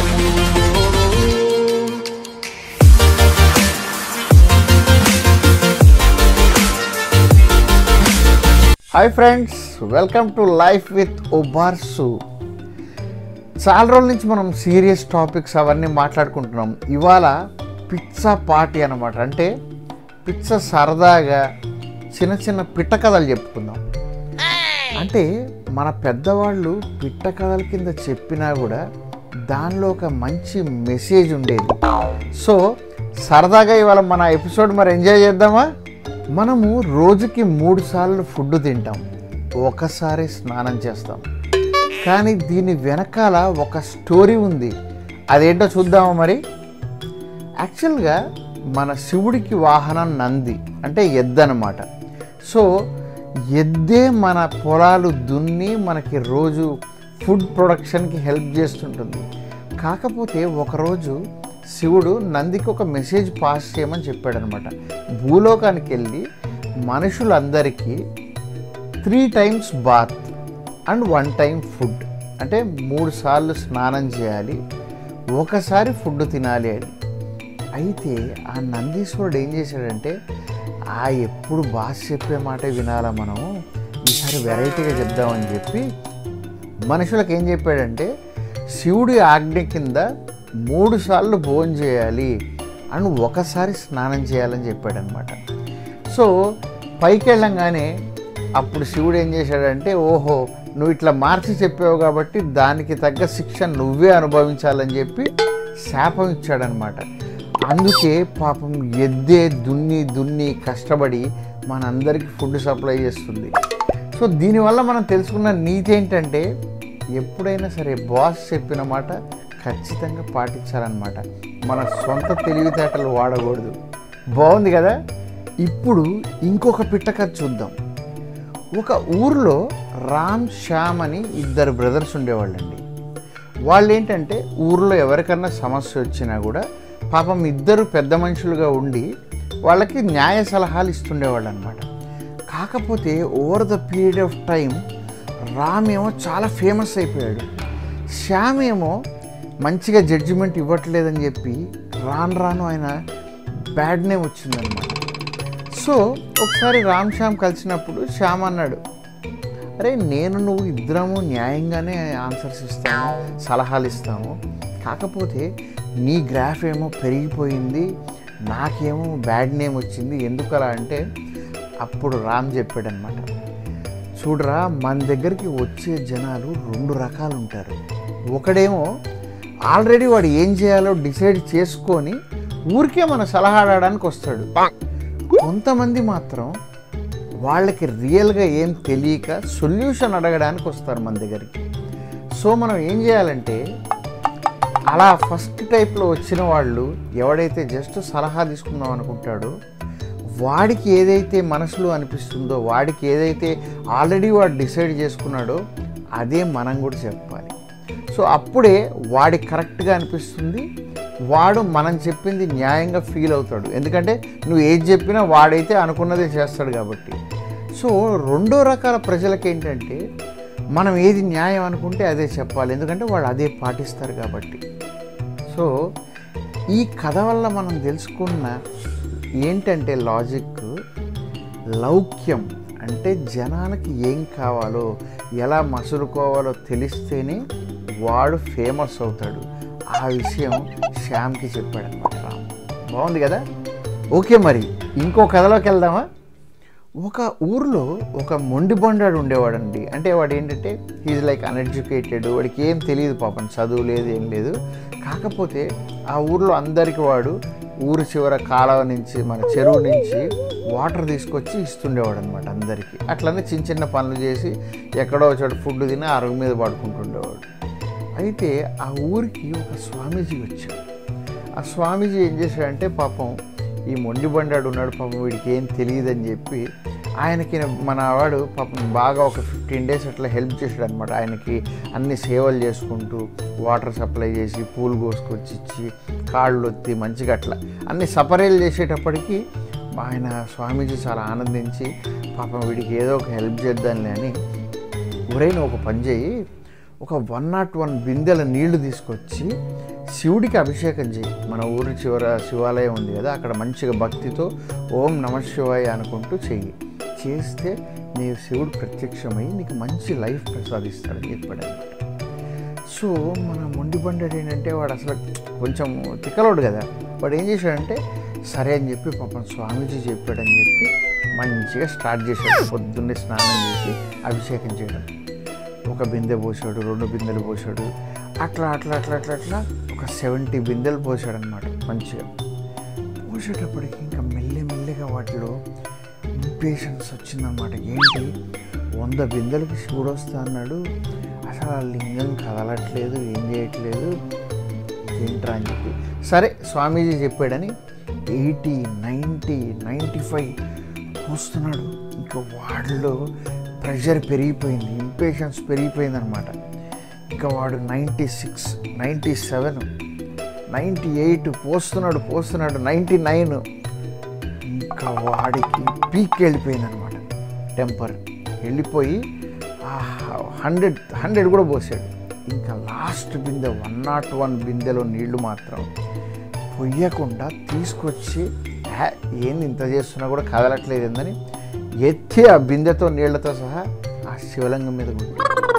hi friends welcome to life with ఒబార్సు చాలా రోజుల నుంచి మనం సీరియస్ టాపిక్స్ అవన్నీ మాట్లాడుకుంటున్నాం ఇవాళ పిచ్చా పార్టీ అనమాట అంటే పిచ్చ సరదాగా చిన్న చిన్న పిట్ట కథలు చెప్పుకుందాం అంటే మన పెద్దవాళ్ళు పిట్ట కథల కింద చెప్పినా కూడా దానిలో ఒక మంచి మెసేజ్ ఉండేది సో సరదాగా ఇవాళ మన ఎపిసోడ్ మరి ఎంజాయ్ చేద్దామా మనము రోజుకి మూడు సార్లు ఫుడ్ తింటాం ఒకసారి స్నానం చేస్తాం కానీ దీని వెనకాల ఒక స్టోరీ ఉంది అదేంటో చూద్దామా మరి యాక్చువల్గా మన శివుడికి వాహనం నంది అంటే ఎద్దు అనమాట సో ఎద్దే మన పొలాలు దున్ని మనకి రోజు ఫుడ్ ప్రొడక్షన్కి హెల్ప్ చేస్తుంటుంది కాకపోతే ఒకరోజు శివుడు నందికి ఒక మెసేజ్ పాస్ చేయమని చెప్పాడనమాట భూలోకానికి వెళ్ళి మనుషులందరికీ three times bath and one time food అంటే మూడు సార్లు స్నానం చేయాలి ఒకసారి ఫుడ్ తినాలి అని అయితే ఆ నందీశ్వరుడు ఏం చేశాడంటే ఆ ఎప్పుడు బాస్ చెప్పే మాట వినాలా మనం ఈసారి వెరైటీగా చెప్దామని చెప్పి మనుషులకు ఏం చెప్పాడంటే శివుడి ఆజ్ఞ కింద మూడు సార్లు భోజనం చేయాలి అండ్ ఒకసారి స్నానం చేయాలని చెప్పాడనమాట సో పైకి వెళ్ళంగానే అప్పుడు శివుడు ఏం చేశాడంటే ఓహో నువ్వు ఇట్లా మార్చి చెప్పావు కాబట్టి దానికి తగ్గ శిక్ష నువ్వే అనుభవించాలని చెప్పి శాపం ఇచ్చాడనమాట అందుకే పాపం ఎద్దే దున్ని దున్ని కష్టపడి మనందరికీ ఫుడ్ సప్లై చేస్తుంది సో దీనివల్ల మనం తెలుసుకున్న నీతి ఏంటంటే ఎప్పుడైనా సరే బాస్ చెప్పిన మాట ఖచ్చితంగా పాటించాలన్నమాట మన సొంత తెలివితేటలు వాడకూడదు బాగుంది కదా ఇప్పుడు ఇంకొక పిట్ట కథ చూద్దాం ఒక ఊరిలో రామ్ శ్యామ్ అని ఇద్దరు బ్రదర్స్ ఉండేవాళ్ళండి వాళ్ళు ఏంటంటే ఊర్లో ఎవరికన్నా సమస్య వచ్చినా కూడా పాపం ఇద్దరు పెద్ద మనుషులుగా ఉండి వాళ్ళకి న్యాయ సలహాలు ఇస్తుండేవాళ్ళు అనమాట కాకపోతే over the period of time Ram ఏమో చాలా ఫేమస్ అయిపోయాడు శ్యామ్ ఏమో మంచిగా జడ్జిమెంట్ ఇవ్వట్లేదని చెప్పి రాను రాను ఆయన బ్యాడ్ నేమ్ వచ్చిందనమాట సో ఒకసారి రామ్ శ్యామ్ కలిసినప్పుడు శ్యామ్ అన్నాడు అరే నేను నువ్వు ఇద్దరము న్యాయంగానే ఆన్సర్స్ ఇస్తాము సలహాలు ఇస్తాము కాకపోతే నీ గ్రాఫ్ ఏమో పెరిగిపోయింది నాకేమో బ్యాడ్ నేమ్ వచ్చింది ఎందుకు అలా అంటే అప్పుడు రామ్ చెప్పాడనమాట చూడరా మన దగ్గరికి వచ్చే జనాలు రెండు రకాలు ఉంటారు ఒకడేమో ఆల్రెడీ వాడు ఏం చేయాలో డిసైడ్ చేసుకొని ఊరికే మన సలహా అడగడానికి వస్తాడు కొంతమంది మాత్రం వాళ్ళకి రియల్గా ఏం తెలియక సొల్యూషన్ అడగడానికి వస్తారు మన దగ్గరికి సో మనం ఏం చేయాలంటే అలా ఫస్ట్ టైప్లో వచ్చిన వాళ్ళు ఎవడైతే జస్ట్ సలహా తీసుకుందాం అనుకుంటాడో వాడికి ఏదైతే మనసులో అనిపిస్తుందో వాడికి ఏదైతే ఆల్రెడీ వాడు డిసైడ్ చేసుకున్నాడో అదే మనం కూడా చెప్పాలి సో అప్పుడే వాడికి కరెక్ట్గా అనిపిస్తుంది వాడు మనం చెప్పింది న్యాయంగా ఫీల్ అవుతాడు ఎందుకంటే నువ్వు ఏది చెప్పినా వాడైతే అనుకున్నదే చేస్తాడు కాబట్టి సో రెండో రకాల ప్రజలకి ఏంటంటే మనం ఏది న్యాయం అనుకుంటే అదే చెప్పాలి ఎందుకంటే వాళ్ళు అదే పాటిస్తారు కాబట్టి సో ఈ కథ వల్ల మనం తెలుసుకున్న ఏంటంటే లాజిక్ లౌక్యం అంటే జనాలకి ఏం కావాలో ఎలా మసులుకోవాలో తెలిస్తేనే వాడు ఫేమస్ అవుతాడు ఆ విషయం శ్యామ్కి చెప్పాడు అనమాట రామ్ బాగుంది కదా ఓకే మరి ఇంకో కథలోకి వెళ్దామా ఒక ఊర్లో ఒక మొండి బొండాడు ఉండేవాడండి అంటే వాడు ఏంటంటే హీజ్ లైక్ అన్ఎడ్యుకేటెడ్ వాడికి ఏం తెలియదు పాపం చదువు లేదు ఏం లేదు కాకపోతే ఆ ఊర్లో అందరికి వాడు ఊరు చివర కాలువ నుంచి మన చెరువు నుంచి వాటర్ తీసుకొచ్చి ఇస్తుండేవాడు అనమాట అందరికీ అట్లనే చిన్న చిన్న పనులు చేసి ఎక్కడో చోట ఫుడ్ తిని అరుగు మీద పడుకుంటుండేవాడు అయితే ఆ ఊరికి ఒక స్వామీజీ వచ్చాడు ఆ స్వామీజీ ఏం చేశాడంటే పాపం ఈ మొండి బండాడు ఉన్నాడు పాపం వీడికి ఏం తెలియదని చెప్పి ఆయనకి మన వాడు పాపం బాగా ఒక ఫిఫ్టీన్ డేస్ అట్లా హెల్ప్ చేశాడు అనమాట ఆయనకి అన్ని సేవలు చేసుకుంటూ వాటర్ సప్లై చేసి పూలు కోసుకొచ్చి ఇచ్చి కాళ్ళు ఒత్తి మంచిగా అట్లా అన్ని సపరేలు చేసేటప్పటికి ఆయన స్వామీజీ చాలా ఆనందించి పాపం వీడికి ఏదో ఒక హెల్ప్ చేద్దాంలే అని ఒరేను ఒక పని చేయి ఒక వన్ నాట్ వన్ బిందెల నీళ్లు తీసుకొచ్చి శివుడికి అభిషేకం చేయి మన ఊరి చివర శివాలయం ఉంది కదా అక్కడ మంచిగా భక్తితో ఓం నమ శివాయ అనుకుంటూ చెయ్యి చేస్తే నీ శివుడు ప్రత్యక్షమై నీకు మంచి లైఫ్ ప్రసాదిస్తాడని చెప్పాడు అనమాట సో మన మొండి బండడు ఏంటంటే వాడు అసలు కొంచెం తిక్కలోడు కదా వాడు ఏం చేశాడంటే సరే అని చెప్పి పాపం స్వామీజీ చెప్పాడని చెప్పి మంచిగా స్టార్ట్ చేశాడు పొద్దున్నే స్నానం చేసి అభిషేకం చేయడం ఒక బిందె పోసాడు రెండు బిందెలు పోసాడు అట్లా అట్లా అట్లా అట్లా అట్లా ఒక సెవెంటీ బిందెలు పోసాడు అనమాట మంచిగా పోసేటప్పటికి ఇంకా మెల్లి మెల్లిగా వాటిలో ఇంపేషన్స్ వచ్చిందనమాట ఏంటి వంద బిందెలకి శివుడు వస్తా అన్నాడు అసలు ఆ లింగం కదలట్లేదు ఏం చేయట్లేదు ఏంట్రా అని చెప్పి సరే స్వామీజీ చెప్పాడని ఎయిటీ నైంటీ నైంటీ ఫైవ్ పోస్తున్నాడు ఇంకా వాడిలో ప్రెషర్ పెరిగిపోయింది ఇంపేషన్స్ పెరిగిపోయింది అనమాట ఇంకా వాడు ninety six ninety seven ninety eight పోస్తున్నాడు పోస్తున్నాడు నైంటీ నైన్ ఇంకా వాడికి పీక్ వెళ్ళిపోయింది అనమాట టెంపర్ వెళ్ళిపోయి హండ్రెడ్ హండ్రెడ్ కూడా పోసాడు ఇంకా లాస్ట్ బిందె వన్ నాట్ వన్ బిందెలో నీళ్లు మాత్రం పొయ్యకుండా తీసుకొచ్చి "హే, ఏంది ఇంత చేస్తున్నా కూడా కదలట్లేదు ఏందని ఎత్తి ఆ బిందెతో నీళ్లతో సహా ఆ శివలింగం మీద కొట్టి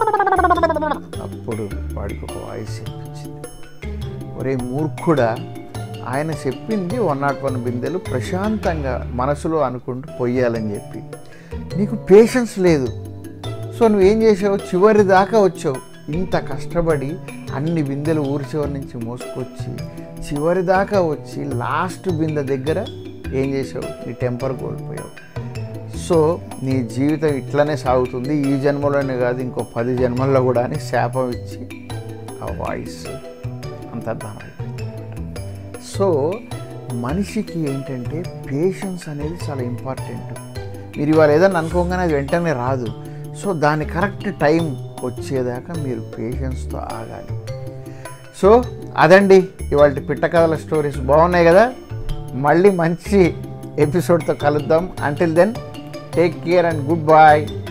అప్పుడు వాడికి ఒక వాయిస్ వినిపించింది ఒరే మూర్ఖుడా ఆయన చెప్పింది వన్ నాట్ వన్ బిందెలు ప్రశాంతంగా మనసులో అనుకుంటూ పొయ్యాలని చెప్పి నీకు పేషెన్స్ లేదు సో నువ్వేం చేసావు చివరి దాకా వచ్చావు ఇంత కష్టపడి అన్ని బిందెలు ఊరి చివరి నుంచి మోసుకొచ్చి చివరి దాకా వచ్చి లాస్ట్ బిందె దగ్గర ఏం చేసావు నీ టెంపర్ కోల్పోయావు సో నీ జీవితం ఇట్లనే సాగుతుంది ఈ జన్మలోనే కాదు ఇంకో పది జన్మల్లో కూడా అని శాపం ఇచ్చి ఆ వాయిస్ అంతర్ధానం అయిపోయింది సో మనిషికి ఏంటంటే పేషెన్స్ అనేది చాలా ఇంపార్టెంట్ మీరు ఇవాళ ఏదైనా అనుకోగానే అది వెంటనే రాదు సో దాని కరెక్ట్ టైం వచ్చేదాకా మీరు పేషెన్స్తో ఆగాలి సో అదండి ఇవాళ పిట్ట కథల స్టోరీస్ బాగున్నాయి కదా మళ్ళీ మంచి ఎపిసోడ్తో కలుద్దాం until then take care and good bye